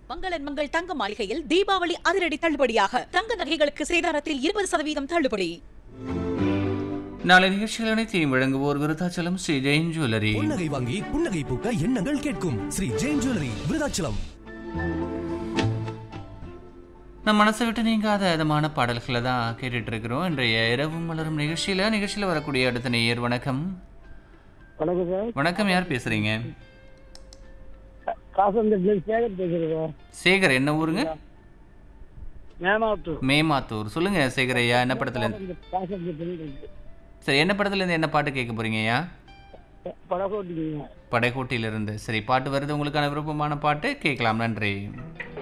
மங்களன் மங்கள் தங்க மாளிகையில் தீபாவளி அதிரடி தள்ளுபடியாக தங்க நகைகளுக்கு சேதாரத்தில் இருபது சதவீதம் தள்ளுபடி நாளை நிகழ்ச்சிகள் அனைத்தையும் வழங்குவோர் விருத்தாச்சலம் ஸ்ரீ ஜெயின் ஜுவல்லரி புன்னகை வாங்கி புன்னகை பூக்க எண்ணங்கள் கேட்கும் ஸ்ரீ ஜெயின் ஜுவல்லரி விருதாச்சலம் நம் மனசை விட்டு நீங்காத இதமான பாடல்களை தான் கேட்டுட்டு இருக்கிறோம் இன்றைய இரவும் மலரும் நிகழ்ச்சியில நிகழ்ச்சியில வரக்கூடிய அடுத்த நேயர் வணக்கம் வணக்கம் சார் வணக்கம் யார் பேசுறீங்க காசந்தட்டில் சேகர் பேசுகிறேன் சார் சேகர் என்ன ஊருங்க மேமாத்தூர் மேமாத்தூர் சொல்லுங்க சேகர் ஐயா என்ன படத்துல இருந்து காசந்தட்டில் இருக்கு சரி என்ன படத்துல இருந்து என்ன பாட்டு கேட்க போறீங்க ஐயா படகோட்டிங்க படைக்கோட்டியிலிருந்து சரி பாட்டு வருது உங்களுக்கான விருப்பமான பாட்டு கேட்கலாம் நன்றி